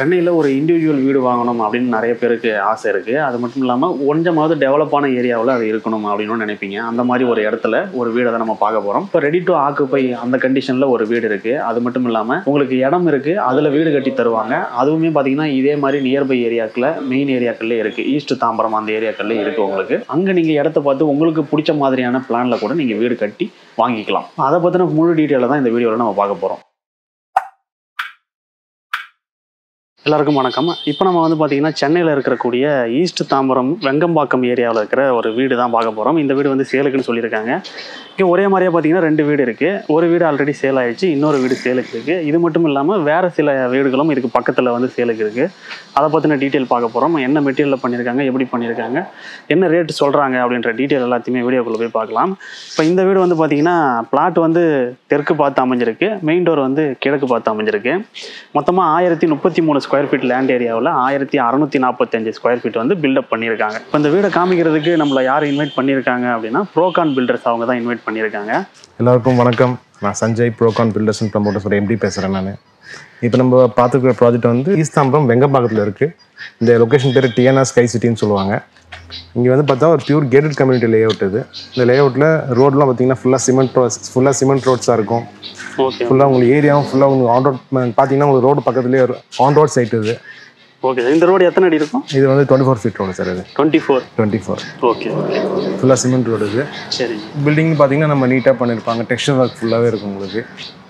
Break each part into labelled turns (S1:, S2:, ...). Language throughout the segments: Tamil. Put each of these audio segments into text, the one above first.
S1: சென்னையில் ஒரு இண்டிவிஜுவல் வீடு வாங்கணும் அப்படின்னு நிறைய பேருக்கு ஆசை இருக்குது அது மட்டும் இல்லாமல் கொஞ்சமாவது டெவலப்பான ஏரியாவில் அது இருக்கணும் அப்படின்னு நினைப்பீங்க அந்த மாதிரி ஒரு இடத்துல ஒரு வீடை தான் நம்ம பார்க்க போகிறோம் இப்போ ரெடி டு ஆக்குப்பை அந்த கண்டிஷனில் ஒரு வீடு இருக்குது அது மட்டும் இல்லாமல் உங்களுக்கு இடம் இருக்குது அதில் வீடு கட்டி தருவாங்க அதுவுமே பார்த்தீங்கன்னா இதே மாதிரி நியர்பை ஏரியாக்களில் மெயின் ஏரியாக்கள்லே இருக்குது ஈஸ்ட் தாம்பரம் அந்த ஏரியாக்கள்லே இருக்குது உங்களுக்கு அங்கே நீங்கள் இடத்த பார்த்து உங்களுக்கு பிடிச்ச மாதிரியான பிளானில் கூட நீங்கள் வீடு கட்டி வாங்கிக்கலாம் அதை பற்றின முழு டீட்டெயிலை தான் இந்த வீடியோவில் நம்ம பார்க்க போகிறோம் எல்லாருக்கும் வணக்கம் இப்போ நம்ம வந்து பார்த்தீங்கன்னா சென்னையில் இருக்கக்கூடிய ஈஸ்ட் தாம்பரம் வெங்கம்பாக்கம் ஏரியாவில் இருக்கிற ஒரு வீடு தான் பார்க்க போகிறோம் இந்த வீடு வந்து சேலுக்குன்னு சொல்லியிருக்காங்க இங்கே ஒரே மாதிரியே பார்த்தீங்கன்னா ரெண்டு வீடு இருக்குது ஒரு வீடு ஆல்ரெடி சேல் ஆயிடுச்சு இன்னொரு வீடு சேலுக்கு இருக்குது இது மட்டும் இல்லாமல் வேறு சில வீடுகளும் இதுக்கு பக்கத்தில் வந்து சேலுக்கு இருக்குது அதை பற்றின டீட்டெயில் பார்க்க போகிறோம் என்ன மெட்டீரியலில் பண்ணியிருக்காங்க எப்படி பண்ணியிருக்காங்க என்ன ரேட் சொல்கிறாங்க அப்படின்ற டீட்டெயில் எல்லாத்தையுமே வீடியோக்குள்ளே போய் பார்க்கலாம் இப்போ இந்த வீடு வந்து பார்த்தீங்கன்னா பிளாட் வந்து தெற்கு பார்த்து அமைஞ்சிருக்கு மெயின் டோர் வந்து கிழக்கு பார்த்து அமைஞ்சிருக்கு மொத்தமாக ஆயிரத்தி முப்பத்தி மூணு ஸ்கொயர் ஃபீட் லேண்ட் ஏரியாவில் ஆயிரத்தி அறநூற்றி நாற்பத்தஞ்சு ஸ்கொயர் ஃபீட் வந்து பில்டப் பண்ணியிருக்காங்க இப்போ இந்த வீடை காமிக்கிறதுக்கு நம்மளை யார் இன்வைட் பண்ணியிருக்காங்க அப்படின்னா ப்ரோகான் பில்டர்ஸ் அவங்க தான் இன்வைட் பண்ணியிருக்காங்க
S2: எல்லாருக்கும் வணக்கம் நான் சஞ்சய் ப்ரோகான் பில்டர்ஸ் அண்ட் ப்ரமோட்டர்ஸோட எம்டி பேசுகிறேன் நான் இப்போ நம்ம பார்த்துருக்கிற ப்ராஜெக்ட் வந்து ஈஸ்தாம்பரம் வெங்கம்பாக்கத்தில் இருக்குது இந்த லொக்கேஷன் பேர் டிஎன்ஆர் ஸ்கை சிட்டின்னு சொல்லுவாங்க இங்கே வந்து பார்த்தா ஒரு pure gated community layout இது இந்த லே அவுட்டில் ரோட்லாம் பார்த்தீங்கன்னா ஃபுல்லாக சிமெண்ட் ரோட்ஸ் ஃபுல்லாக சிமெண்ட் ரோட்ஸாக இருக்கும்
S1: ஓகே
S2: ஃபுல்லாக உங்களுக்கு ஏரியாவும் ஃபுல்லாக உங்களுக்கு ஆன் ரோட் பார்த்தீங்கன்னா உங்களுக்கு ரோடு பக்கத்துலேயே ஆன் ரோட் சைட் இது
S1: ஓகே இந்த ரோடு எத்தனை அடி இருக்கும்
S2: இது வந்து twenty four feet road sir இது
S1: twenty four
S2: twenty four
S1: okay okay
S2: ஃபுல்லாக சிமெண்ட் ரோடு இது
S1: சரி
S2: பில்டிங் பார்த்தீங்கன்னா நம்ம நீட்டாக பண்ணியிருப்பாங்க டெக்ஸ்டர் ஒர்க் ஃபுல்லாகவே இருக்கும் உங்களுக்கு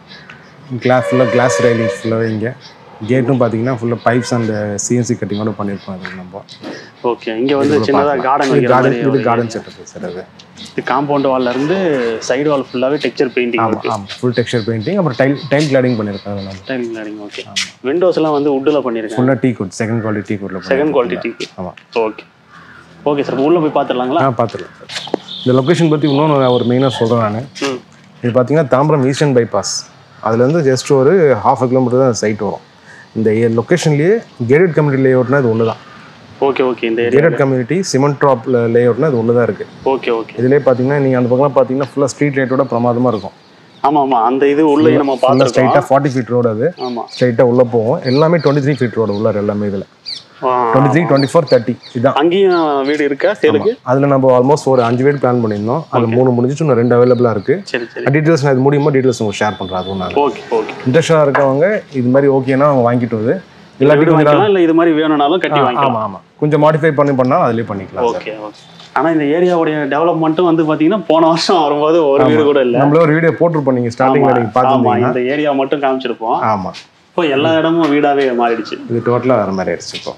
S2: கிளாஸ் ஃபுல்லாக கிளாஸ் ரைலிங் ஃபுல்லாகவே இங்கே கேட்டும் பார்த்தீங்கன்னா ஃபுல்லாக பைப்ஸ் அண்ட் சிஎன்சி கட்டிங்கோட பண்ணியிருப்போம் அது நம்ம
S1: ஓகே இங்கே வந்து சின்னதாக கார்டன்
S2: இது
S1: வைக்கிற
S2: கார்டன்
S1: மாதிரி
S2: இது கார்டன் செட்டப் சார் அது
S1: இது காம்பவுண்ட் வால்ல இருந்து சைடு வால் ஃபுல்லாகவே டெக்ஸ்சர் பெயிண்டிங்
S2: ஆமாம் ஆமாம் ஃபுல் டெக்ஸ்டர் பெயிண்டிங் அப்புறம் டைல் டைல் கிளாடிங் பண்ணியிருக்காங்க நம்ம
S1: டைம் கிளாடிங் ஓகே விண்டோஸ்லாம் வந்து வுட்டில் பண்ணியிருக்காங்க
S2: ஃபுல்லாக teak wood second quality teak குட்டில்
S1: செகண்ட் குவாலிட்டி டீ
S2: ஆமாம்
S1: ஓகே ஓகே சார் உள்ளே போய் பார்த்துடலாங்களா
S2: ஆ பார்த்துக்கலாம் சார் இந்த லொக்கேஷன் பற்றி இன்னொன்று நான் ஒரு மெயினாக சொல்கிறேன் நான்
S1: ம்
S2: இது பார்த்தீங்கன்னா தாம்பரம் ஈஸ்டர்ன் பைபாஸ் அதுலேருந்து ஜஸ்ட் ஒரு ஹாஃப் கிலோமீட்டர் தான் சைட் வரும் இந்த லொக்கேஷன்லேயே கேட்டட் கம்யூனிட்டி லே அவுட்னா இது ஒன்று தான்
S1: ஓகே ஓகே இந்த ஏரியா
S2: கேட்டட் கம்யூனிட்டி சிமெண்ட் ட்ராப் லே அவுட்னா இது ஒன்று தான் இருக்குது
S1: ஓகே ஓகே
S2: இதுலேயே பார்த்தீங்கன்னா நீங்கள் அந்த பக்கம் பார்த்தீங்கன்னா ஃபுல்லாக ஸ்ட்ரீட் லைட்டோட பிரமாதமாக இருக்கும்
S1: ஆமாம் ஆமாம் அந்த இது உள்ளே நம்ம
S2: ஃபுல்லாக
S1: பார்த்துருக்கோம்
S2: ஸ்ட்ரைட்டாக ஃபார்ட்டி ஃபீட் ரோடு அது
S1: ஆமாம்
S2: ஸ்ட்ரைட்டாக உள்ளே போகும் எல்லாமே டுவெண்ட்டி த்ரீ ஃபீட் ரோடு உள்ளார் எல்லாமே இதில் twenty three twenty four thirty இதுதான்
S1: அங்கேயும் வீடு இருக்கா சேலுக்கு
S2: அதில் நம்ம ஆல்மோஸ்ட் ஒரு அஞ்சு வீடு பிளான் பண்ணியிருந்தோம் அதில் மூணு முடிஞ்சிச்சு இன்னும் ரெண்டு அவைலபிளாக இருக்குது
S1: சரி சரி
S2: டீட்டெயில்ஸ் நான் இது முடியுமோ டீட்டெயில்ஸ் உங்களுக்கு ஷேர் பண்ணுறேன் அதுவும் நான்
S1: ஓகே ஓகே
S2: இன்ட்ரெஸ்டாக இருக்கவங்க இது மாதிரி ஓகேனா அவங்க வாங்கிட்டு வந்து இல்லாட்டி
S1: வீடு
S2: கொஞ்சம்
S1: வாங்கிக்கலாம் இல்லை இது மாதிரி வேணும்னாலும் கட்டி வாங்கிக்கலாம்
S2: ஆமாம் ஆமாம் கொஞ்சம் மாடிஃபை பண்ணி பண்ணால் அதிலே பண்ணிக்கலாம் சார்
S1: ஓகே ஓகே ஆனால் இந்த ஏரியாவுடைய டெவலப்மெண்ட்டும் வந்து பார்த்தீங்கன்னா போன வருஷம் வரும்போது ஒரு வீடு கூட இல்லை
S2: நம்மள ஒரு வீடியோ போட்டிருப்போம் நீங்கள் ஸ்டார்டிங்கில் நீங்கள்
S1: ஆமா
S2: பார்த்துருந்தீங்கன்னா
S1: இந்த ஏரியா மட்டும் காமிச்சிருப்போம்
S2: ஆமாம்
S1: இப்போ எல்லா இடமும் வீடாவே மாறிடுச்சு
S2: இது டோட்டலாக வேறு மாதிரி ஆயிடுச்சு இப்போ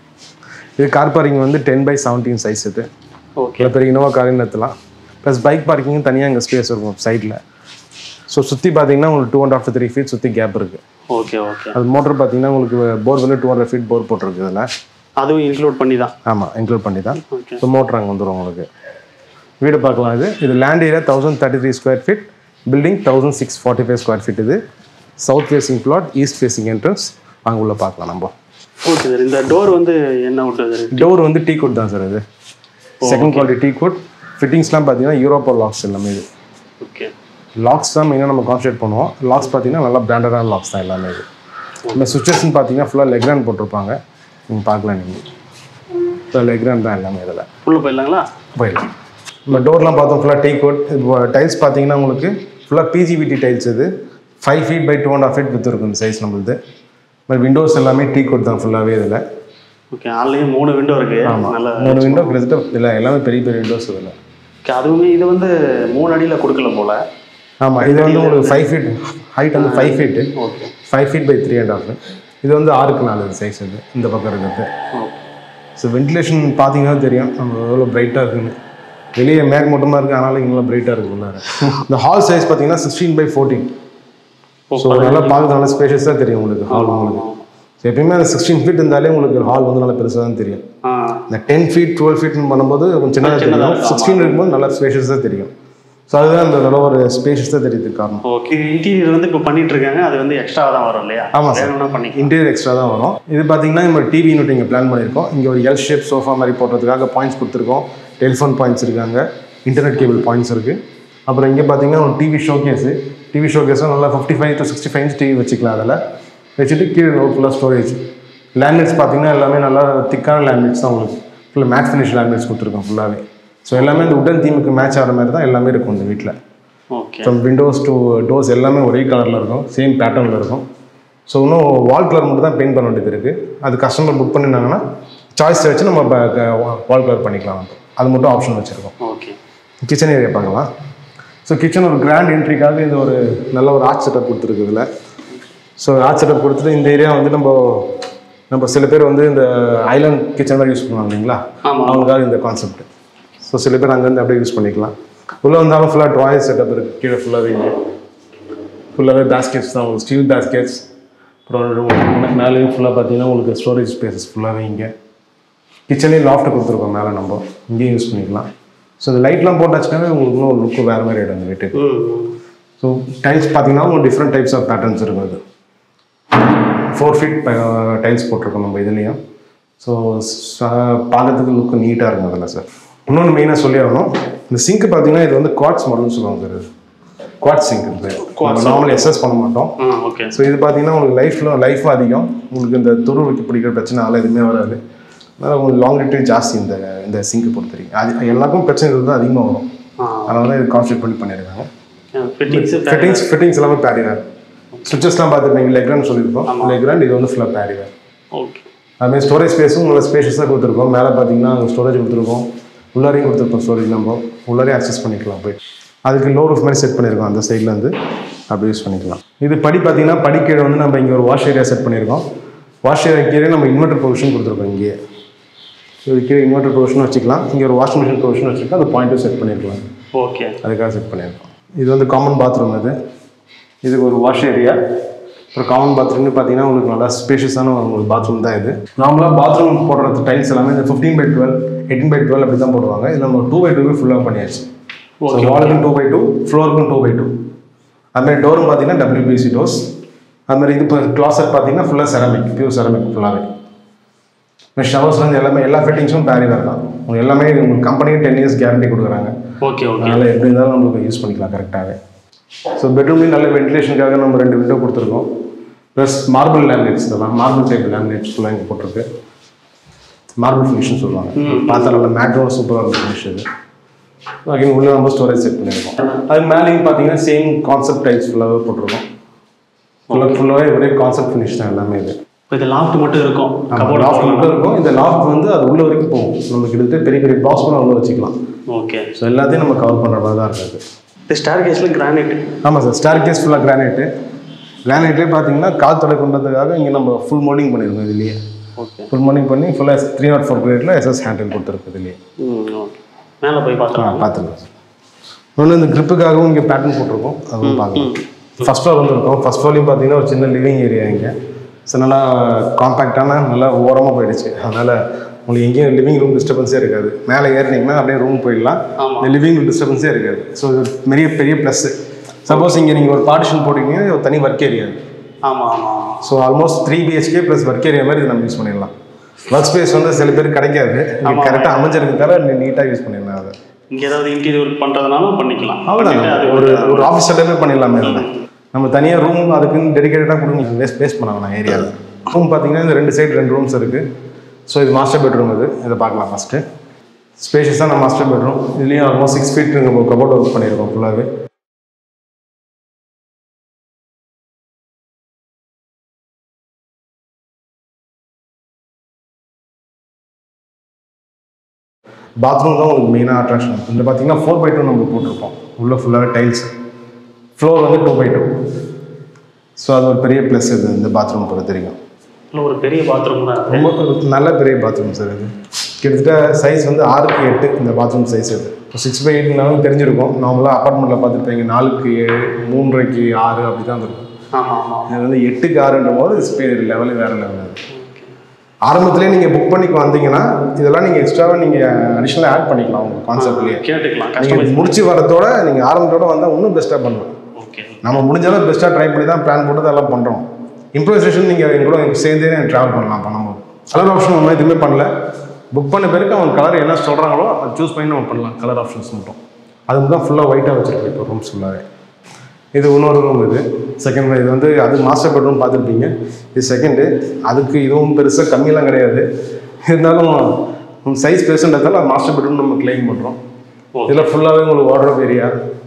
S2: இது கார் பார்க்கிங் வந்து டென் பை செவன்டீன் சைஸ் இது
S1: ஓகே
S2: இவ்வளோ பெரிய இனோவா காரையும் நிறுத்தலாம் ப்ளஸ் பைக் பார்க்கிங்கும் தனியாக இங்கே ஸ்பேஸ் இருக்கும் சைடில் ஸோ சுற்றி பார்த்தீங்கன்னா உங்களுக்கு two and half three feet சுற்றி கேப் இருக்குது
S1: ஓகே ஓகே
S2: அது மோட்டர் பார்த்தீங்கன்னா உங்களுக்கு போர் வந்து டூ ஹண்ட்ரட் ஃபீட் போர் போட்டிருக்கு இதில்
S1: அதுவும் இன்க்ளூட் பண்ணி தான்
S2: ஆமாம் இன்க்ளூட் பண்ணி தான்
S1: ஓகே
S2: ஸோ மோட்டர் அங்கே வந்துடும் உங்களுக்கு வீடு பார்க்கலாம் இது இது land area thousand thirty three square feet building thousand six forty five square feet இது south facing plot east facing entrance அங்கே உள்ள பார்க்கலாம் நம்ம
S1: ஓகே சார் இந்த டோர் வந்து என்ன விட்டுறது
S2: டோர் வந்து டீ கோட் தான் சார் இது செகண்ட் குவாலிட்டி டீ கோட் ஃபிட்டிங்ஸ்லாம் பார்த்தீங்கன்னா யூரோப்போ லாக்ஸ் எல்லாமே இது
S1: ஓகே
S2: லாக்ஸ் தான் மெயினாக நம்ம கான்சன்ட்ரேட் பண்ணுவோம் லாக்ஸ் பார்த்தீங்கன்னா நல்லா பிராண்டடான லாக்ஸ் தான் எல்லாமே இது இந்த சுவிச்சஸ்ன்னு பார்த்தீங்கன்னா ஃபுல்லாக லெக்ரான் போட்டிருப்பாங்க நீங்கள் பார்க்கலாம் நீங்கள் ஸோ லெக்ரான் தான் எல்லாமே இதில்
S1: உள்ள போயிடலாங்களா
S2: போயிடலாம் நம்ம டோர்லாம் பார்த்தோம் ஃபுல்லாக டீ கோட் டைல்ஸ் பார்த்தீங்கன்னா உங்களுக்கு ஃபுல்லாக பிஜிபிடி டைல்ஸ் இது five feet by two and half feet with இருக்கும் இந்த சைஸ் நம்மளுது பட் விண்டோஸ் எல்லாமே டீ கோட் தான் ஃபுல்லாகவே இதில்
S1: ஓகே ஆன்லைன் மூணு விண்டோ இருக்கு நல்ல
S2: மூணு விண்டோ கிட்டத்தட்ட இல்லை எல்லாமே பெரிய பெரிய விண்டோஸ் இதில்
S1: ஓகே அதுவுமே இது வந்து மூணு அடியில் கொடுக்கல போல
S2: ஆமாம் இது வந்து உங்களுக்கு ஃபைவ் ஃபீட் ஹைட் வந்து five feet
S1: okay
S2: five feet by three and half இது வந்து ஆறுக்கு நாலு சைஸ் இது இந்த பக்கம் இருக்கிறது ஸோ வென்டிலேஷன் பார்த்தீங்கன்னா தெரியும் நம்ம எவ்வளோ பிரைட்டாக இருக்குன்னு வெளியே மேக்மூட்டமாக இருக்குது ஆனாலும் இங்கே பிரைட்டாக இருக்கு உள்ளார இந்த ஹால் சைஸ் பார்த்தீங்கன்னா சிக்ஸ்டீன் பை ஃபோர்டீன் ஸோ நல்லா பார்க்க நல்லா ஸ்பேஷியஸாக தெரியும் உங்களுக்கு ஹால் உங்களுக்கு ஸோ எப்பயுமே அந்த சிக்ஸ்டீன் ஃபீட் இருந்தாலே உங்களுக்கு ஹால் வந்து நல்லா பெருசாக தான் தெரியும்
S1: ஆ
S2: இந்த டென் ஃபீட் டுவெல் ஃபீட்னு பண்ணும்போது கொஞ்சம் சின்னதாக தெரியும் சிக்ஸ்டீன் இருக்கும்போது நல்லா ஸ்பேஷியஸாக தெரியும் ஸோ அதுதான் இந்த நல்ல ஒரு ஸ்பேஷியஸாக தெரியுதுக்கு காரணம்
S1: ஓகே இன்டீரியர் வந்து இப்போ பண்ணிட்டு இருக்காங்க அது வந்து எக்ஸ்ட்ரா தான் வரும் இல்லையா
S2: ஆமாம் சார்.
S1: வேணும்னா பண்ணி
S2: இன்டீரியர் எக்ஸ்ட்ரா தான் வரும் இது பார்த்தீங்கன்னா நம்ம டிவி யூனிட் இங்கே பிளான் பண்ணியிருக்கோம் இங்கே ஒரு எல் ஷேப் சோஃபா மாதிரி போடுறதுக்காக பாயிண்ட்ஸ் கொடுத்துருக்கோம் டெலிஃபோன் பாயிண்ட்ஸ் இருக்காங்க இன்டர்நெட் கேபிள் பாயிண்ட்ஸ் இருக்குது அப்புறம் இங்கே பார்த்தீங்கன்னா ஒரு டிவி ஷோகேஸு டிவி ஷோகேஸும் நல்லா fifty five to sixty five TV வச்சுக்கலாம் அதில் வச்சுட்டு கீழே ஃபுல்லாக ஸ்டோரேஜ் லேமினேட்ஸ் பார்த்தீங்கன்னா எல்லாமே நல்லா திக்கான லேமினேட்ஸ் தான் உங்களுக்கு ஃபுல்லாக மேட் ஃபினிஷ் லேமினேட்ஸ் கொடுத்துருக்கோம் ஃபுல்லாகவே ஸோ எல்லாமே இந்த உடன் தீமுக்கு மேட்ச் ஆகிற மாதிரி தான் எல்லாமே இருக்கும் இந்த வீட்டில்
S1: okay
S2: from windows to doors எல்லாமே ஒரே கலரில் இருக்கும் சேம் பேட்டர்னில் இருக்கும் ஸோ இன்னும் வால் கலர் மட்டும் தான் பெயிண்ட் பண்ண வேண்டியது இருக்குது அது கஸ்டமர் புக் பண்ணினாங்கன்னா சாய்ஸ் வச்சு நம்ம வால் கலர் பண்ணிக்கலாம் நம்ம. அது மட்டும் ஆப்ஷன் வச்சுருக்கோம்
S1: ஓகே
S2: கிச்சன் ஏரியா பார்க்கலாம் ஸோ கிச்சன் ஒரு கிராண்ட் என்ட்ரிக்காக இந்த ஒரு நல்ல ஒரு ஆர்ட் செட்டப் கொடுத்துருக்கு இதில் ஸோ ஆர்ட் செட்டப் கொடுத்துட்டு இந்த ஏரியா வந்து நம்ம நம்ம சில பேர் வந்து இந்த ஐலாண்ட் கிச்சன் மாதிரி யூஸ் பண்ணுவாங்க இல்லைங்களா
S1: ஆமாம்.
S2: அவங்களுக்காக இந்த கான்செப்ட் ஸோ சில பேர் அங்கேருந்து அப்படியே யூஸ் பண்ணிக்கலாம் உள்ளே வந்தாலும் ஃபுல்லாக ட்ராயர் செட்டப் இருக்குது கீழே ஃபுல்லாகவே இங்கே ஃபுல்லாகவே பேஸ்கெட்ஸ் தான் உங்களுக்கு ஸ்டீல் பேஸ்கெட்ஸ் அப்புறம் மேலேயும் ஃபுல்லாக பார்த்தீங்கன்னா உங்களுக்கு ஸ்டோரேஜ் ஸ்பேசஸ் ஃபுல்லாகவே இங்கே கிச்சன்லேயும் லாஃப்ட் கொடுத்துருக்கோம் மேலே நம்ம இங்கேயும் யூஸ் பண்ணிக்கலாம் ஸோ இந்த லைட்லாம் போட்டாச்சுனாவே உங்களுக்கு இன்னும் லுக்கு வேறு மாதிரி ஆகிடும் இந்த வீட்டுக்கு
S1: ம்
S2: ஸோ டைல்ஸ் பார்த்தீங்கன்னா உங்களுக்கு டிஃப்ரெண்ட் டைப்ஸ் ஆஃப் பேட்டர்ன்ஸ் இருக்கும் அது ஃபோர் ஃபீட் டைல்ஸ் போட்டிருக்கோம் நம்ம இதுலேயும் ஸோ பார்க்கறதுக்கு லுக்கு நீட்டாக இருக்கும் அதில் சார் இன்னொன்று மெயினாக சொல்லி ஆகணும் இந்த சிங்க் பார்த்தீங்கன்னா இது வந்து குவாட்ஸ் மாடல்னு சொல்லுவாங்க சார் குவாட்ஸ் சிங்க் இது நார்மல் எஸ்எஸ் பண்ண மாட்டோம்
S1: ஆ ஓகே
S2: ஸோ இது பார்த்தீங்கன்னா உங்களுக்கு லைஃப்பில் லைஃப்பும் அதிகம் உங்களுக்கு இந்த துரு வைக்க பிடிக்கிற பிரச்சனை அதெல்லாம் எதுவுமே வராது அதனால் உங்களுக்கு லாங்கிட்டி ஜாஸ்தி இந்த இந்த சிங்க் பொறுத்த வரைக்கும் அது எல்லாருக்கும் பிரச்சனை தான் அதிகமாக வரும்
S1: ஆ
S2: அதனால தான் இது கான்சென்ட் பண்ணி பண்ணியிருக்காங்க
S1: ஃபிட்டிங்ஸு
S2: ஃபிட்டிங்ஸ் ஃபிட்டிங்ஸ் எல்லாமே பேரிவேர் சுவிச்சஸ்லாம் பார்த்துருப்பீங்க லெக்ரான் சொல்லியிருக்கோம் லெக்ரான் இது வந்து ஃபுல்லாக பேரிவேர்
S1: ஓகே
S2: அதுமாதிரி ஸ்டோரேஜ் ஸ்பேஸும் நல்லா ஸ்பேஷஸாக கொடுத்துருக்கோம் மேலே பார்த்தீங்கன்னா ஸ்டோரேஜ் கொடுத்துருக்கோம் உள்ளாரையும் கொடுத்துருக்கோம் ஸ்டோரேஜ் நம்ம உள்ளாரையும் அக்சஸ் பண்ணிக்கலாம் போய் அதுக்கு லோ ரூஃப் மாதிரி செட் பண்ணியிருக்கோம் அந்த சைட்லேருந்து அப்படி யூஸ் பண்ணிக்கலாம் இது படி பார்த்தீங்கன்னா படிக்கீழே வந்து நம்ம இங்கே ஒரு வாஷ் ஏரியா செட் பண்ணியிருக்கோம் வாஷ் ஏரியா கீழே நம்ம இன்வெர்டர் ப்ரொவிஷன் கொடுத்துருக்கோம் இங்கேயே இது கீழே இன்வெர்டர் ப்ரொவிஷன் வச்சுக்கலாம் இங்கே ஒரு வாஷிங் மிஷின் ப்ரொவிஷன் வச்சுருக்கோம் அந்த பாயிண்ட்டும் செட் பண்ணியிருக்கலாம்
S1: ஓகே
S2: அதுக்காக செட் பண்ணியிருக்கோம் இது வந்து காமன் பாத்ரூம் இது இதுக்கு ஒரு வாஷ் ஏரியா அப்புறம் காமன் பாத்ரூம்னு பார்த்தீங்கன்னா உங்களுக்கு நல்லா ஸ்பேஷியஸான ஒரு பாத்ரூம் தான் இது நார்மலாக பாத்ரூம் போடுறது டைல்ஸ் எல்லாமே இந்த fifteen by twelve eighteen by twelve அப்படி தான் போடுவாங்க இதில் நம்ம டூ பை டூவே ஃபுல்லாக பண்ணியாச்சு ஸோ வாலுக்கும் டூ பை டூ ஃப்ளோருக்கும் டூ பை டூ அதுமாதிரி டோரும் பார்த்தீங்கன்னா டபிள்யூபிசி டோர்ஸ் அதுமாதிரி இது இப்போ கிளாசட் பார்த்தீங்கன்னா ஃபுல்லாக செரமிக் பியூர் செரமிக் ஃபுல்லாகவே ஷவர்ஸ் வந்து எல்லாமே எல்லா ஃபிட்டிங்ஸும் பேரிவேர் தான் உங்களுக்கு எல்லாமே உங்களுக்கு கம்பெனியே டென் இயர்ஸ் கேரண்டி கொடுக்குறாங்க
S1: ஓகே ஓகே
S2: அதனால் எப்படி இருந்தாலும் நம்மளுக்கு யூஸ் பண்ணிக்கலாம் கரெக்டாகவே ஸோ பெட்ரூம்லேயும் நல்ல வென்டிலேஷனுக்காக நம்ம ரெண்டு விண்டோ கொடுத்துருக்கோம் ப்ளஸ் மார்பிள் லேமினேட்ஸ் இதெல்லாம் மார்பிள் டைப் லேமினேட்ஸ் ஃபுல்லாக இங்கே போட்டிருக்கு மார்பிள் ஃபினிஷ்னு சொல்லுவாங்க பார்த்தா நல்ல மேட்டும் சூப்பராக இருக்கும் ஃபினிஷ் இது அகைன் உள்ள நம்ம ஸ்டோரேஜ் செட் பண்ணியிருக்கோம் அது மேலேயும் பார்த்தீங்கன்னா சேம் கான்செப்ட் டைல்ஸ் ஃபுல்லாகவே போட்டிருக்கோம் ஃபுல்லாக ஃபுல்லாகவே ஒரே கான்செப்ட் ஃபினிஷ் தான் எல்லாமே இது
S1: இப்போ இது லாஃப்ட் மட்டும் இருக்கும் கபோர்ட்
S2: லாஃப்ட் மட்டும் இருக்கும் இந்த லாஃப்ட் வந்து அது உள்ள வரைக்கும் போகும் நம்ம கிட்டத்தட்ட பெரிய பெரிய பாக்ஸ் கூட உள்ள வச்சுக்கலாம்
S1: ஓகே
S2: ஸோ எல்லாத்தையும் நம்ம கவர் பண்ணுற மாதிரி தான் இருக்குது
S1: இது ஸ்டார் கேஸில் கிரானைட்
S2: ஆமாம் சார் ஸ்டார் கேஸ் ஃபுல்லாக கிரானைட்டு கிரானைட்லேயே பார்த்தீங்கன்னா காத்தொடை கொண்டதுக்காக இங்கே நம்ம ஃபுல் மோல்டிங் பண்ணியிருக்கோம் இதுலேயே
S1: ஓகே
S2: ஃபுல் மோல்டிங் பண்ணி ஃபுல்லாக த்ரீ நாட் ஃபோர் கிரேட்டில் எஸ்எஸ் ஹேண்டில் கொடுத்துருக்கு இதுலேயே
S1: ம் ஓகே மேலே போய்
S2: ஆ
S1: பார்க்கலாம்
S2: பார்த்துக்கலாம் சார் இன்னொன்று இந்த கிரிப்புக்காகவும் இங்கே பேட்டர்ன் போட்டிருக்கோம் அதுவும் பார்க்கலாம் ஃபஸ்ட் ஃப்ளோர் வந்துருக்கோம் ஃபஸ்ட் ஃப்ளோர்லையும் பார்த்தீங்கன்னா ஒரு சின்ன லிவிங் ஏரியா இங்கே ஸோ நல்லா காம்பேக்டான நல்லா ஓரமாக போயிடுச்சு அதனால் உங்களுக்கு எங்கேயும் லிவிங் ரூம் டிஸ்டர்பன்ஸே இருக்காது மேலே ஏறினீங்கன்னா அப்படியே ரூம் போயிடலாம்
S1: ஆமா.
S2: இந்த லிவிங் ரூம் டிஸ்டர்பன்ஸே இருக்காது ஸோ இது பெரிய பெரிய ப்ளஸ்ஸு சப்போஸ் இங்கே நீங்கள் ஒரு பார்ட்டிஷன் போட்டிங்கன்னா இது ஒரு தனி ஒர்க் ஏரியா
S1: ஆமாம் ஆமாம் ஆமாம்
S2: so almost three BHK plus work area மாதிரி இதை நம்ம யூஸ் பண்ணிடலாம் ஒர்க் ஸ்பேஸ் வந்து சில பேர் கிடைக்காது கரெக்டாக அமைஞ்சிருக்கிறதால நீட்டாக யூஸ் பண்ணிடலாம் அதை
S1: இங்கே ஏதாவது இன்டீரியர் ஒர்க் பண்ணுறதுனாலும் பண்ணிக்கலாம்
S2: அவ்வளோதான்
S1: பண்ணிட்டு அது
S2: ஒரு ஒரு ஆஃபீஸ் செட்டப்பே பண்ணிடலாமே அதில் நம்ம தனியாக ரூம் அதுக்குன்னு டெடிக்கேட்டடாக கொடுங்க வேஸ்ட் வேஸ்ட் பண்ண வேணாம் ஏரியாவில் ரூம் பார்த்தீங்கன்னா இந்த ரெண்டு சைடு ரெண்டு ரூம்ஸ் இருக்குது ஸோ இது மாஸ்டர் பெட்ரூம் இது இதை பார்க்கலாம் ஃபஸ்ட்டு ஸ்பேஷியஸான மாஸ்டர் பெட்ரூம் இதுலேயும் ஆல்மோஸ்ட் சிக்ஸ் ஃபீட் நம்ம கபோர்ட் ஒர்க் பண்ணியிருக்கோம் ஃபுல்லாகவே பாத்ரூம் தான் உங்களுக்கு மெயினாக அட்ராக்ஷன் இந்த பார்த்தீங்கன்னா ஃபோர் பை டூ நம்ம போட்டிருப்போம் உள்ள ஃபுல்லாகவே டைல்ஸ் ஃப்ளோர் வந்து டூ பை டூ ஸோ அது ஒரு பெரிய ப்ளஸ் இது இந்த பாத்ரூம் பொறுத்த வரைக்கும்
S1: இல்லை ஒரு பெரிய பாத்ரூம் தான் அது.
S2: ரொம்ப ஒரு நல்ல பெரிய பாத்ரூம் சார் இது கிட்டத்தட்ட சைஸ் வந்து ஆறுக்கு எட்டு இந்த பாத்ரூம் சைஸ் இது இப்போ சிக்ஸ் பை எயிட்னாலும் தெரிஞ்சிருக்கும் நார்மலாக அப்பார்ட்மெண்ட்டில் பார்த்துருப்பீங்க நாலுக்கு ஏழு மூன்றரைக்கு ஆறு அப்படி தான் இருக்கும்
S1: ஆமாம் ஆமாம்
S2: இது வந்து எட்டுக்கு ஆறுன்ற போது ஸ்பீட் லெவலு வேறு லெவல் அது ஆரம்பத்திலே நீங்கள் புக் பண்ணி வந்தீங்கன்னா இதெல்லாம் நீங்கள் எக்ஸ்ட்ராவாக நீங்கள் அடிஷ்னலாக ஆட் பண்ணிக்கலாம் உங்கள் கான்செப்ட்லேயே
S1: கேட்டுக்கலாம் கஸ்டமைஸ்
S2: நீங்கள் முடிச்சு வரதோட நீங்கள் ஆரம்பத்தோட வந்தால் இன்னும் பெஸ்ட்டாக பண்ணலாம்
S1: ஓகே
S2: நம்ம முடிஞ்ச அளவு பெஸ்ட்டாக ட்ரை பண்ணி தான் பிளான் போட்டு அதெல்லாம் பண்ணுறோம் இம்ப்ரூவைசேஷன் நீங்கள் எங்க கூட சேர்ந்தே ட்ராவல் பண்ணலாம் பண்ணும்போது கலர் ஆப்ஷன் நம்ம எதுவுமே பண்ணல புக் பண்ண பிறகு அவங்க கலர் என்ன சொல்கிறாங்களோ அதை சூஸ் பண்ணி நம்ம பண்ணலாம் கலர் ஆப்ஷன்ஸ் மட்டும் அது மட்டும் தான் ஃபுல்லாக ஒயிட்டாக வச்சுருக்கோம் இப்போ ரூம்ஸ் ஃபுல்லாகவே இது இன்னொரு ரூம் இது செகண்ட் இது வந்து அது மாஸ்டர் பெட்ரூம் பார்த்துருப்பீங்க இது செகண்டு அதுக்கு இதுவும் பெருசாக கம்மியெல்லாம் கிடையாது இருந்தாலும் சைஸ் பெருசுன்றதால மாஸ்டர் பெட்ரூம் நம்ம கிளைம் பண்ணுறோம் இதில் ஃபுல்லாகவே உங்களுக்கு வார்ட்ரோப் ஏரியா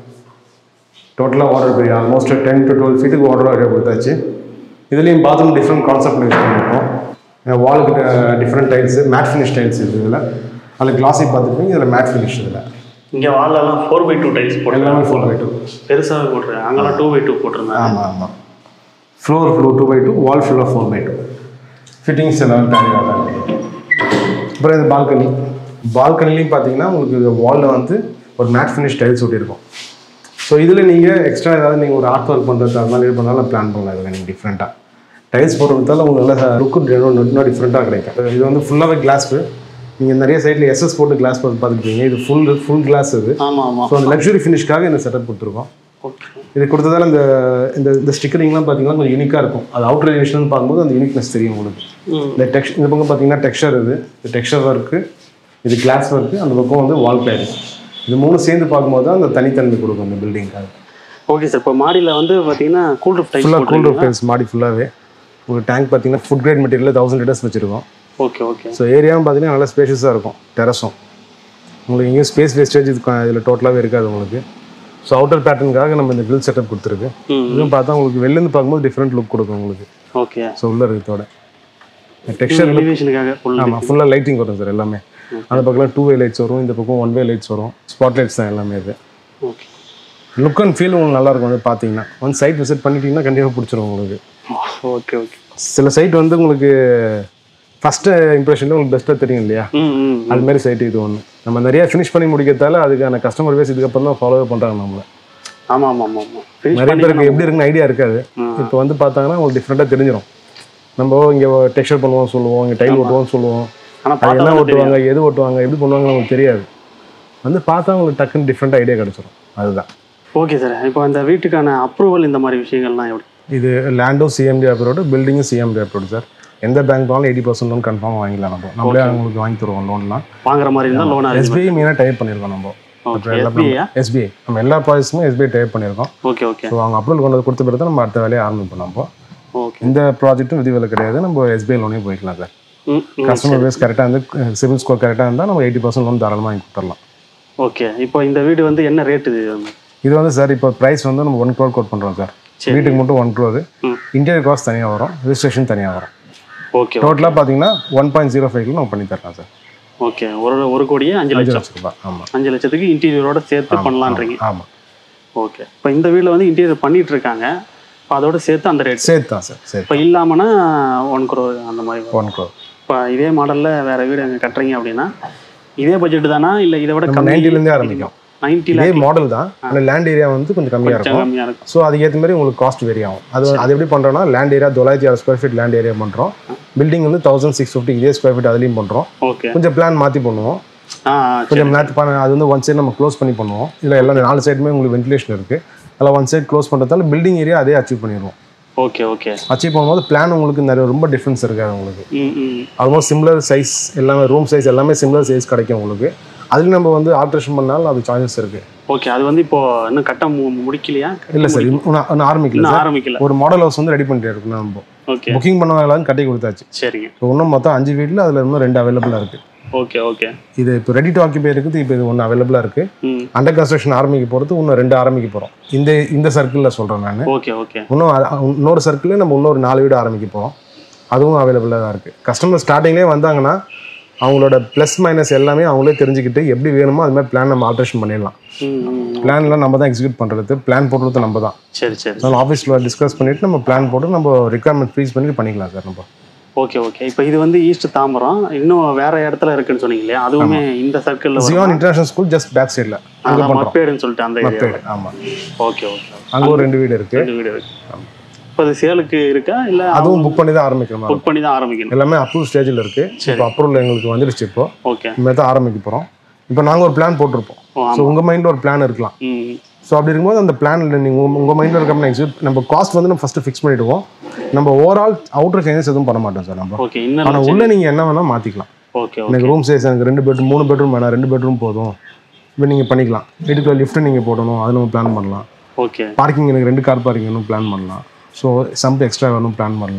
S2: டோட்டலாக wardrobe area almost ten to twelve ஃபீட்டுக்கு வார்ட்ரோப் ஏரியா கொடுத்தாச்சு இதுலேயும் பாத்ரூம் டிஃப்ரெண்ட் கான்செப்ட் யூஸ் பண்ணியிருக்கோம் வாலுக்கு different tiles matte finish tiles இது இதில் அதில் கிளாஸி பார்த்துருப்பீங்க இதில் மேட் ஃபினிஷ் இதில்
S1: இங்கே வால்லெல்லாம் ஃபோர் பை டூ டைல்ஸ் போட்டு
S2: எல்லாமே ஃபோர் பை டூ
S1: பெருசாகவே போட்டிருக்காங்க அங்கெல்லாம் டூ பை டூ போட்டிருந்தாங்க
S2: ஆமாம் ஆமாம் floor floor two by two wall ஃபுல்லாக ஃபோர் பை டூ ஃபிட்டிங்ஸ் எல்லாமே பேரியாக தான் இருக்குது அப்புறம் இது பால்கனி பால்கனிலையும் பார்த்தீங்கன்னா உங்களுக்கு வாலில் வந்து ஒரு மேட் ஃபினிஷ் டைல்ஸ் ஒட்டியிருக்கும் ஸோ இதில் நீங்கள் எக்ஸ்ட்ரா ஏதாவது நீங்கள் ஒரு ஆர்ட் ஒர்க் பண்ணுறது அது மாதிரி பண்ணாலும் பிளான் பண்ணலாம் இதில் நீங்கள் டிஃப்ரெண்ட்டாக டைல்ஸ் போடுறதால உங்களுக்கு நல்லா லுக்கு இன்னும் டிஃப்ரெண்ட்டாக கிடைக்கும் இது வந்து ஃபுல்லாகவே கிளாஸ் நீங்கள் நிறைய சைடில் எஸ்எஸ் போட்டு கிளாஸ் பார்த்து பார்த்துருப்பீங்க இது ஃபுல் ஃபுல் கிளாஸ் இது
S1: ஆமாம் ஆமாம்
S2: ஸோ அந்த லக்ஸுரி ஃபினிஷ்க்காக இந்த செட்டப் கொடுத்துருக்கோம்
S1: ஓகே
S2: இது கொடுத்ததால இந்த இந்த இந்த ஸ்டிக்கரிங்லாம் பார்த்தீங்கன்னா கொஞ்சம் யூனிக்காக இருக்கும் அது அவுட்டர் எடிஷன் பார்க்கும்போது அந்த யூனிக்னஸ் தெரியும் உங்களுக்கு
S1: ம்
S2: இந்த டெக்ஸ் இந்த பக்கம் பார்த்தீங்கன்னா டெக்ஸ்சர் இது இது டெக்ஸ்சர் ஒர்க்கு இது கிளாஸ் ஒர்க்கு அந்த பக்கம் வந்து வால் பேடு இது மூணு சேர்ந்து பார்க்கும்போது தான் அந்த தனித்தன்மை கொடுக்கும் அந்த பில்டிங்காக
S1: ஓகே சார் இப்போ மாடியில் வந்து பார்த்தீங்கன்னா கூல் ரூஃப் டைல்ஸ்
S2: ஃபுல்லாக கூல் ரூஃப் டைல்ஸ் மாடி ஃபுல்லாகவே உங்களுக்கு டேங்க் பார்த்தீங்கன்னா food grade material thousand litres வச்சுருக்கோம்
S1: ஓகே ஓகே
S2: ஸோ ஏரியாவும் பார்த்தீங்கன்னா நல்லா ஸ்பேஷியஸாக இருக்கும் டெரஸும் உங்களுக்கு எங்கேயும் ஸ்பேஸ் வேஸ்டேஜ் இது இதில் டோட்டலாகவே இருக்காது உங்களுக்கு ஸோ அவுட்டர் பேட்டர்னுக்காக நம்ம இந்த grill செட்டப் கொடுத்துருக்கு
S1: ம்
S2: இதுவும் பார்த்தா உங்களுக்கு வெளிலேருந்து பார்க்கும்போது டிஃப்ரெண்ட் லுக் கொடுக்கும் உங்களுக்கு
S1: ஓகே
S2: ஸோ உள்ள இருக்கிறதோட டெக்ஸ்சர்
S1: எலிவேஷனுக்காக ஃபுல்
S2: ஆமாம் ஃபுல்லாக லைட்டிங் வரும் சார் எல்லாமே அந்த பக்கம் டூ வே லைட்ஸ் வரும் இந்த பக்கம் ஒன் வே லைட்ஸ் வரும் ஸ்பாட் லைட்ஸ் தான் எல்லாமே இது
S1: ஓகே
S2: லுக் அண்ட் ஃபீல் உங்களுக்கு நல்லா இருக்கும் வந்து பார்த்தீங்கன்னா ஒன் சைட் விசிட் பண்ணிட்டீங்கன்னா கண்டிப்பாக பிடிச்சிரும் உங்களுக்கு
S1: ஓகே ஓகே
S2: சில சைட் வந்து உங்களுக்கு ஃபஸ்ட்டு இம்ப்ரெஷனில் உங்களுக்கு பெஸ்ட்டாக தெரியும் இல்லையா
S1: ம் ம்
S2: அது மாதிரி சைட் இது ஒன்று நம்ம நிறைய ஃபினிஷ் பண்ணி முடிக்கிறதால அதுக்கான கஸ்டமர் பேஸ் இதுக்கப்புறம் தான் ஃபாலோ பண்ணுறாங்க நம்மள
S1: ஆமாம் ஆமாம் ஆமாம் ஆமாம் ஃபினிஷ்
S2: நிறைய பேருக்கு எப்படி இருக்குன்னு ஐடியா இருக்காது இப்போ வந்து பார்த்தாங்கன்னா உங்களுக்கு டிஃப்ரெண்ட்டாக தெரிஞ்சிடும் நம்ம இங்கே டெக்ஸ்சர் பண்ணுவோம் சொல்லுவோம் இங்கே டைல் ஓட்டுவோம் சொல்லுவோம்
S1: ஆனால்
S2: அது என்ன
S1: பார்த்தா
S2: ஓட்டுவாங்க எது ஓட்டுவாங்க எப்படி பண்ணுவாங்கன்னு நமக்கு தெரியாது வந்து பார்த்தா உங்களுக்கு டக்குன்னு டிஃப்ரெண்ட் ஐடியா கிடச்சிரும் அதுதான்
S1: ஓகே சார் இப்போ அந்த வீட்டுக்கான அப்ரூவல் இந்த மாதிரி விஷயங்கள்லாம் எப்படி
S2: இது லேண்டும் சிஎம்டி அப்ரோடு பில்டிங்கும் சிஎம்டி அப்ரோடு சார் எந்த பேங்க் போனாலும் எயிட்டி பர்சன்ட் லோன் கன்ஃபார்ம் வாங்கிக்கலாம் நம்ம நம்மளே அவங்களுக்கு வாங்கி தருவோம் லோன்லாம்
S1: வாங்குற மாதிரி இருந்தால் லோன் அரேஞ்ச்
S2: எஸ்பிஐ மெயினாக டைப் பண்ணியிருக்கோம் நம்ம
S1: ஓகே எஸ்பிஐயா
S2: எஸ்பிஐ நம்ம எல்லா ப்ராஜெக்ட்ஸுமே எஸ்பிஐ டைப் பண்ணியிருக்கோம்
S1: ஓகே ஓகே
S2: ஸோ அவங்க அப்ரூவல் கொண்டு வந்து கொடுத்த பிறகு தான் நம்ம அடுத்த வேலையை ஆரம்பிப்போம் நம்ம
S1: ஓகே
S2: இந்த ப்ராஜெக்ட்டும் விதிவிலை கிடையாது நம்ம எஸ்பிஐ லோனே போய்க்கலாம் சார்
S1: ம் ம்
S2: கஸ்டமர் பேஸ் கரெக்டாக இருந்து சிவில் ஸ்கோர் கரெக்டாக இருந்தால் நம்ம எயிட்டி பர்சன்ட் லோன் தாராளமாக வாங்கி கொடுத்துடலாம்
S1: ஓகே இப்போ இந்த வீடு வந்து என்ன ரேட்டு இது வந்து
S2: இது வந்து சார் இப்போ ப்ரைஸ் வந்து நம்ம ஒன் க்ரோர் கோட் பண்ணுறோம் சார்
S1: சரி.
S2: வீட்டுக்கு மட்டும் ஒன் க்ரோர்
S1: ம்
S2: இன்டீரியர் காஸ்ட் தனியாக வரும் ரிஜிஸ்ட்ரேஷன் தனியாக வரும்
S1: ஓகே
S2: டோட்டலாக பார்த்தீங்கன்னா ஒன் பாயிண்ட் ஜீரோ ஃபைவ்ல நம்ம பண்ணி தரலாம் சார்
S1: ஓகே ஒரு ஒரு கோடியே அஞ்சு
S2: அஞ்சு
S1: லட்சம்
S2: லட்ச ரூபாய் ஆமாம்
S1: அஞ்சு லட்சத்துக்கு இன்டீரியரோட சேர்த்து பண்ணலான்றீங்க
S2: ஆமாம்
S1: ஓகே இப்போ இந்த வீட்டில் வந்து இன்டீரியர் பண்ணிட்டு இருக்காங்க இப்போ அதோட சேர்த்து அந்த ரேட்
S2: சேர்த்து தான் சார் சரி
S1: இப்போ இல்லாமனா ஒன் crore அந்த மாதிரி வரும்.
S2: ஒன் க்ரோர்
S1: இப்போ இதே மாடலில் வேற வீடு அங்கே கட்டுறீங்க அப்படின்னா இதே பட்ஜெட் தானா இல்லை இதை விட
S2: நம்ம
S1: கம்மி
S2: நைன்ட்டிலேருந்தே ஆரம்பிக்கும்
S1: நைன்டி
S2: இதே மாடல் தான் ஆனால் லேண்ட் ஏரியா வந்து கொஞ்சம் கம்மியாக இருக்கும்
S1: கம்மியாக இருக்கும்
S2: ஸோ அதுக்கேற்ற மாதிரி உங்களுக்கு காஸ்ட் வேரி ஆகும் அது அது எப்படி பண்ணுறோம்னா லேண்ட் ஏரியா தொள்ளாயிரத்தி ஆறு ஸ்கொயர் ஃபீட் லேண்ட் ஏரியா பண்ணுறோம் பில்டிங் வந்து தௌசண்ட் சிக்ஸ் ஃபிஃப்டி இதே ஸ்கொயர் ஃபீட் அதுலேயும் பண்ணுறோம்
S1: ஓகே
S2: கொஞ்சம் பிளான் மாற்றி பண்ணுவோம்
S1: ஆ
S2: கொஞ்சம் நேரத்து பண்ண அது வந்து ஒன் சைடு நம்ம க்ளோஸ் பண்ணி பண்ணுவோம் இதில் எல்லாம் நாலு சைடுமே உங்களுக்கு வென்டிலேஷன் இருக்குது அதில் ஒன் சைடு க்ளோஸ் பண்ணுறதால பில்டிங் ஏரியா அதே அச்சீவ் பண்ணிடுவோம்
S1: ஓகே ஓகே
S2: அச்சீவ் பண்ணும்போது பிளான் உங்களுக்கு நிறைய ரொம்ப டிஃப்ரென்ஸ் இருக்காது உங்களுக்கு
S1: ம் ம்
S2: ஆல்மோஸ்ட் சிம்லர் சைஸ் எல்லாமே ரூம் சைஸ் எல்லாமே சிம்லர் சைஸ் கிடைக்கும் உங்களுக்கு அதில் நம்ம வந்து ஆல்ட்ரேஷன் பண்ணாலும் அது சாய்ஸஸ் இருக்குது
S1: ஓகே அது வந்து இப்போ இன்னும் கட்ட மு- முடிக்கலையா
S2: இல்லை சார் இன்னும் இன்னும் ஆரம்பிக்கல
S1: இன்னும்
S2: சார்
S1: ஆரம்பிக்கல
S2: ஒரு மாடல் ஹவுஸ் வந்து ரெடி பண்ணிட்டு இருக்கோம் நம்ம
S1: ஓகே
S2: புக்கிங் பண்ணவங்களாம் கட்டி கொடுத்தாச்சு
S1: சரிங்க
S2: இப்போ இன்னும் மொத்தம் அஞ்சு வீட்டில் அதில் இன்னும் ரெண்டு அவைலபிளாக இருக்குது
S1: ஓகே ஓகே
S2: இது இப்போ ரெடி டு ஆக்கிபை இருக்குது இப்போ இது ஒன்று அவைலபிளாக இருக்குது
S1: ம்
S2: அண்டர் கன்ஸ்ட்ரக்ஷன் ஆரம்பிக்க போகிறது இன்னும் ரெண்டு ஆரம்பிக்க போகிறோம் இந்த இந்த சர்க்கிளில் சொல்கிறேன் நான்
S1: ஓகே ஓகே
S2: இன்னும் அ- இன்னொரு சர்க்கிளில் நம்ம இன்னொரு நாலு வீடு ஆரம்பிக்க போகிறோம் அதுவும் அவைலபிளாக தான் இருக்குது கஸ்டமர் ஸ்டார்டிங்லேயே வந்தாங்கன்னா அவங்களோட ப்ளஸ் மைனஸ் எல்லாமே அவங்களே தெரிஞ்சுக்கிட்டு எப்படி வேணுமோ அது மாதிரி பிளான் நம்ம ஆல்ட்ரேஷன் பண்ணிடலாம்
S1: ம் ம்
S2: பிளான்லாம் நம்ம தான் எக்ஸிக்யூட் பண்ணுறது பிளான் போடுறது நம்ம தான்
S1: சரி சரி
S2: அதனால் ஆஃபீஸில் டிஸ்கஸ் பண்ணிவிட்டு நம்ம பிளான் போட்டு நம்ம ரெக்குவயர்மெண்ட் ஃப்ரீஸ் பண்ணி பண்ணிக்கலாம் சார் நம்ம
S1: ஓகே ஓகே இப்போ இது வந்து ஈஸ்ட் தாம்பரம் இன்னும் வேற இடத்துல இருக்குன்னு சொன்னீங்க இல்லையா அதுவுமே இந்த சர்க்கிளில்
S2: Zion international school just back சைடில் அங்கே பண்ணுறோம்
S1: மப்பேடுன்னு சொல்லிட்டு அந்த ஏரியா
S2: பேடு ஆமாம்
S1: ஓகே ஓகே
S2: அங்கே ஒரு ரெண்டு வீடு இருக்குது
S1: ரெண்டு வீடு இருக்கு இப்போ அது சேலுக்கு இருக்கா இல்லை
S2: அதுவும் புக் பண்ணி தான் ஆரம்பிக்கிற மாதிரி
S1: புக் பண்ணி தான் ஆரம்பிக்கணும்
S2: எல்லாமே அப்ரூவ் ஸ்டேஜில் இருக்குது இப்போ அப்ரூவல் எங்களுக்கு வந்துடுச்சு இப்போ
S1: ஓகே
S2: இனிமேல் தான் ஆரம்பிக்க போகிறோம் இப்போ நாங்கள் ஒரு பிளான் போட்டிருப்போம்
S1: ஓ
S2: ஸோ உங்கள் மைண்டில் ஒரு பிளான் இருக்கலாம்
S1: ம்
S2: ஸோ அப்படி இருக்கும்போது அந்த பிளானில் நீங்கள் உங்கள் மைண்டில் இருக்க எக்ஸிக்யூட் நம்ம காஸ்ட் வந்து நம்ம ஃபஸ்ட்டு ஃபிக்ஸ் பண்ணிவிடுவோம் நம்ம ஓவரால் அவுட்டர் சேஞ்சஸ் எதுவும் பண்ண மாட்டோம் சார் நம்ம
S1: ஓகே இன்னும்
S2: ஆனால் உள்ளே நீங்கள் என்ன வேணால் மாற்றிக்கலாம்
S1: ஓகே ஓகே
S2: எனக்கு ரூம் சைஸ் எனக்கு ரெண்டு பெட்ரூம் மூணு பெட்ரூம் வேணாம் ரெண்டு பெட்ரூம் போதும் இப்போ நீங்கள் பண்ணிக்கலாம் வீட்டுக்குள்ள லிஃப்ட் நீங்கள் போடணும் அது நம்ம பிளான் பண்ணலாம்
S1: ஓகே
S2: பார்க்கிங் எனக்கு ரெண்டு கார் பார்க்கிங் வேணும் பிளான் பண்ணலாம் ஸோ சம்ப் எக்ஸ்ட்ரா வேணும் பிளான் பண்ணலாம்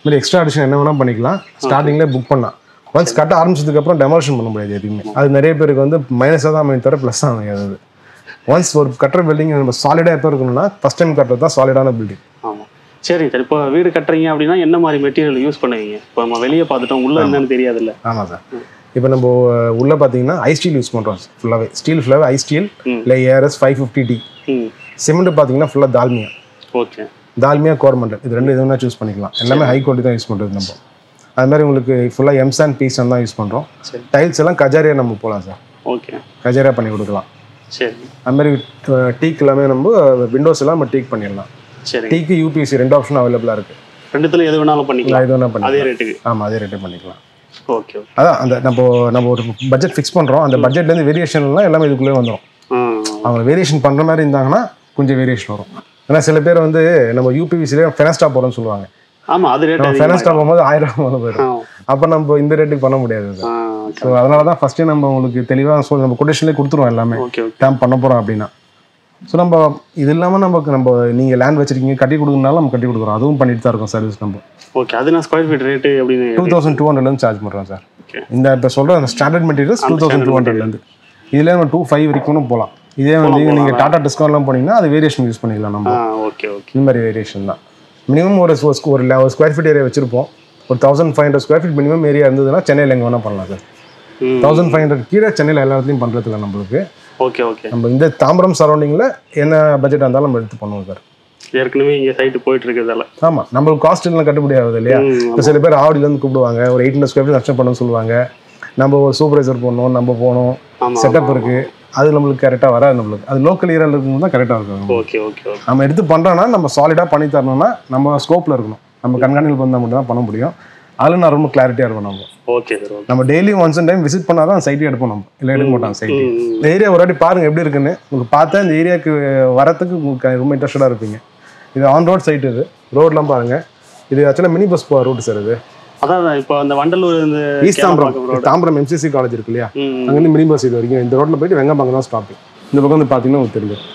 S2: மாதிரி எக்ஸ்ட்ரா அடிஷன் என்ன வேணால் பண்ணிக்கலாம் ஸ்டார்டிங்லேயே புக் பண்ணலாம் ஒன்ஸ் கட்ட ஆரம்பிச்சதுக்கப்புறம் டெமாலிஷன் பண்ண முடியாது எதுவுமே அது நிறைய பேருக்கு வந்து மைனஸாக தான் அமையும் தவிர ப்ளஸ் தான் அமையாது அது ஒன்ஸ் ஒரு கட்டுற பில்டிங் நம்ம சாலிடாக எப்போ இருக்கணும்னா ஃபஸ்ட் டைம் கட்டுறது தான் சாலிடான பில்டிங்
S1: ஆமாம் சரி சார் இப்போ வீடு கட்டுறீங்க அப்படின்னா என்ன மாதிரி மெட்டீரியல் யூஸ் பண்ணுவீங்க இப்போ நம்ம வெளியே பார்த்துட்டோம் உள்ள என்னன்னு தெரியாதுல்ல
S2: ஆமாம் சார் இப்போ நம்ம அஹ், உள்ள பார்த்தீங்கன்னா ஐ ஸ்டீல் யூஸ் பண்ணுறோம் ஃபுல்லாகவே ஸ்டீல் ஃபுல்லாகவே ஐ ஸ்டீல்
S1: ம்.
S2: இல்லை ஏஆர்எஸ் ஃபைவ் ஃபிஃப்டி டி
S1: ம்
S2: சிமெண்ட் பார்த்தீங்கன்னா ஃபுல்லாக தால்மியா
S1: ஓகே
S2: தால்மியா கோரமண்டல் இது ரெண்டு எதுவுமே சூஸ் பண்ணிக்கலாம் எல்லாமே ஹை குவாலிட்டி தான் யூஸ் பண்ணுறது நம்ம அது மாதிரி உங்களுக்கு ஃபுல்லாக எம்சான் பீசன் தான் யூஸ் பண்ணுறோம்
S1: சரி
S2: டைல்ஸ் எல்லாம் கஜாரியா நம்ம போகலாம் சார்
S1: ஓகே
S2: கஜாரியா பண்ணி கொடுக்கலாம்
S1: சரி
S2: அது மாதிரி டீக் எல்லாமே நம்ம விண்டோஸ் எல்லாம் நம்ம டீக் பண்ணிடலாம்
S1: சரி
S2: டீக்கு யூபிஎஸ்சி ரெண்டு ஆப்ஷன் அவைலபிளாக இருக்குது
S1: ரெண்டுத்துல எது வேணாலும் பண்ணிக்கலாம்
S2: இது வேணா
S1: அதே
S2: பண்ணிக்கலாம்
S1: ரேட்டுக்கு
S2: ஆமாம் அதே ரேட்டே பண்ணிக்கலாம்
S1: ஓகே ஓகே
S2: அதான் அந்த நம்ம நம்ம ஒரு பட்ஜெட் ஃபிக்ஸ் பண்ணுறோம் அந்த பட்ஜெட்லேருந்து வேரியேஷன்லாம் எல்லாமே இதுக்குள்ளே வந்துடும்
S1: ஆ
S2: அவங்க வேரியேஷன் பண்ணுற மாதிரி இருந்தாங்கன்னா கொஞ்சம் வேரியேஷன் வரும் ஏன்னா சில பேர் வந்து நம்ம யூபிவிசிலே ஃபெனஸ்டா போகிறோம்னு சொல்லுவாங்க
S1: ஆமா அது ரேட்
S2: நம்ம ஃபெனஸ்டா போகும்போது ஆயிரம் ரூபா போயிடும்
S1: ஆ
S2: அப்போ நம்ம இந்த ரேட்டுக்கு பண்ண முடியாது
S1: ஆ
S2: ஸோ அதனால தான் ஃபஸ்ட்டே நம்ம உங்களுக்கு தெளிவாக சொல்லி நம்ம கொட்டேஷன்லேயே கொடுத்துருவோம் எல்லாமே
S1: ஓகே ஓகே
S2: டேம் பண்ண போகிறோம் அப்படின்னா ஸோ நம்ம இது இல்லாமல் நமக்கு நம்ம நீங்கள் லேண்ட் வச்சிருக்கீங்க கட்டி கொடுக்கறனால நம்ம கட்டி கொடுக்குறோம் அதுவும் பண்ணிட்டு தான் இருக்கோம் சர்வீஸ் நம்ம
S1: ஓகே அது நான் ஸ்கொயர் ஃபீட் ரேட்டு அப்படின்னு
S2: டூ தௌசண்ட் டூ ஹண்ட்ரட்லேருந்து சார்ஜ் பண்ணுறோம் சார்
S1: ஓகே
S2: இந்த இப்போ சொல்கிற அந்த standard materials two thousand two ஹண்ட்ரட்லேருந்து இதில் நம்ம டூ ஃபைவ் வரைக்கும் போகலாம் இதே வந்து நீங்கள் டாடா டிஸ்கவுண்ட்லாம் போனீங்கன்னா அது வேரியேஷன் யூஸ் பண்ணிக்கலாம் நம்ம
S1: ஆ ஓகே ஓகே
S2: இந்த மாதிரி வேரியேஷன் தான் மினிமம் ஒரு ஒரு squ- ஒரு ஒரு ஸ்கொயர் ஃபீட் ஏரியா வச்சிருப்போம் ஒரு thousand five hundred square feet minimum area இருந்ததுன்னா சென்னையில் எங்கே வேணால் பண்ணலாம் சார்
S1: ம்
S2: தௌசண்ட் ஃபைவ் ஹண்ட்ரட் கீழே சென்னையில் எல்லா இடத்துலையும் பண்ணுறதுல நம்மளுக்கு
S1: ஓகே ஓகே
S2: நம்ம இந்த தாம்பரம் சரௌண்டிங்கில் என்ன பட்ஜெட் இருந்தாலும் நம்ம எடுத்து பண்ணுவோம் சார்
S1: ஏற்கனவே இங்க சைட்டு போயிட்டு இருக்கிறதால
S2: ஆமாம் நம்மளுக்கு காஸ்ட் எல்லாம் கட்டுப்படி ஆகுது இல்லையா
S1: ம்,
S2: இப்போ சில பேர் ஆவடியிலேருந்து கூப்பிடுவாங்க ஒரு எயிட் ஹண்ட்ரட் ஸ்கொயர் ஃபீட் நஷ்டம் பண்ணணும்னு சொல்லுவாங்க நம்ம ஒரு சூப்பர்வைசர் போடணும் நம்ம போகணும்
S1: ஆமா
S2: செட்டப் இருக்கு அது நம்மளுக்கு கரெக்டாக வராது நம்மளுக்கு அது லோக்கல் ஏரியாவில் இருக்கும்போது தான் கரெக்டாக இருக்கும்
S1: ஓகே ஓகே ஓகே
S2: நம்ம எடுத்து பண்ணுறோன்னா நம்ம சாலிடாக பண்ணி தரணும்னா நம்ம ஸ்கோப்பில் இருக்கணும் நம்ம கண்காணிப்பில் வந்தால் மட்டும் தான் பண்ண முடியும் அதில் நான் ரொம்ப கிளாரிட்டியாக இருக்கும் நம்ம
S1: ஓகே சார் ஓகே
S2: நம்ம டெய்லி ஒன்ஸ் டைம் விசிட் பண்ணால் தான் சைட்டே எடுப்போம் நம்ம இல்லை எடுக்க மாட்டோம் சைட்டு
S1: ம்
S2: இந்த ஏரியா ஒரு வாட்டி பாருங்க எப்படி இருக்குன்னு உங்களுக்கு பார்த்தா இந்த ஏரியாவுக்கு வரத்துக்கு உங்களுக்கு ரொம்ப இன்ட்ரெஸ்டடாக இருப்பீங்க இது ஆன் ரோட் சைட் இது ரோட்லாம் பாருங்க இது ஆக்சுவலாக மினி பஸ் போகிற ரூட் சார் இது
S1: அதான் இப்போ அந்த வண்டலூர் இந்த
S2: east Tambaram Tambaram MCC college இருக்கு இல்லையா
S1: ம்
S2: அங்கேருந்து மினி பஸ் இது வரைக்கும் இந்த ரோட்டில் போயிட்டு வெங்கம்பாங்க தான் ஸ்டாப் இந்த பக்கம் வந்து பார்த்தீங்கன்னா உங்களுக்கு தெரியும்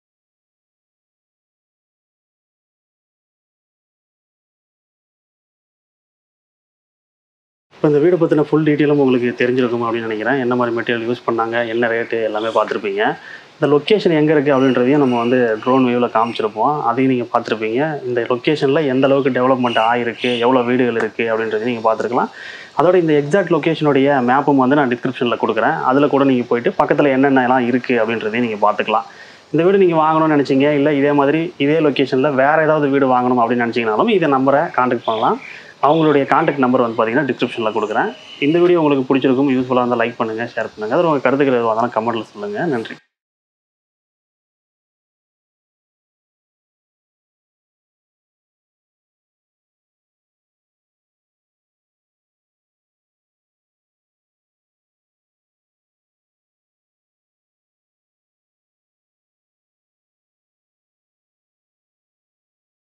S1: இப்போ இந்த வீடு பற்றின ஃபுல் டீட்டெயிலும் உங்களுக்கு தெரிஞ்சிருக்கும் அப்படின்னு நினைக்கிறேன் என்ன மாதிரி மெட்டீரியல் யூஸ் பண்ணாங்க என்ன ரேட்டு எல்லாமே பார்த்துருப்பீங்க இந்த லொக்கேஷன் எங்கே இருக்குது அப்படின்றதையும் நம்ம வந்து ட்ரோன் வியூவில் காமிச்சிருப்போம் அதையும் நீங்கள் பார்த்துருப்பீங்க இந்த லொக்கேஷனில் எந்த அளவுக்கு டெவலப்மெண்ட் ஆகிருக்கு எவ்வளோ வீடுகள் இருக்குது அப்படின்றதையும் நீங்கள் பார்த்துருக்கலாம் அதோட இந்த எக்ஸாக்ட் லொக்கேஷனுடைய மேப்பும் வந்து நான் டிஸ்கிரிப்ஷனில் கொடுக்குறேன் அதில் கூட நீங்கள் போயிட்டு பக்கத்தில் என்னென்னலாம் இருக்குது அப்படின்றதையும் நீங்கள் பார்த்துக்கலாம் இந்த வீடு நீங்கள் வாங்கணும்னு நினச்சிங்க இல்லை இதே மாதிரி இதே லொக்கேஷனில் வேறு ஏதாவது வீடு வாங்கணும் அப்படின்னு நினச்சிங்கனாலும் இதை நம்பரை காண்டாக்ட் பண்ணலாம் அவங்களுடைய காண்டாக்ட் நம்பர் வந்து பார்த்தீங்கன்னா டிஸ்கிரிப்ஷனில் கொடுக்குறேன் இந்த வீடியோ உங்களுக்கு பிடிச்சிருக்கும் யூஸ்ஃபுல்லாக இருந்தால் லைக் பண்ணுங்கள் ஷேர் பண்ணுங்கள் அது உங்கள் கருத்துக்கள் எதுவாக இருந்தாலும் கமெண்ட்டில் சொல்லுங்கள் நன்றி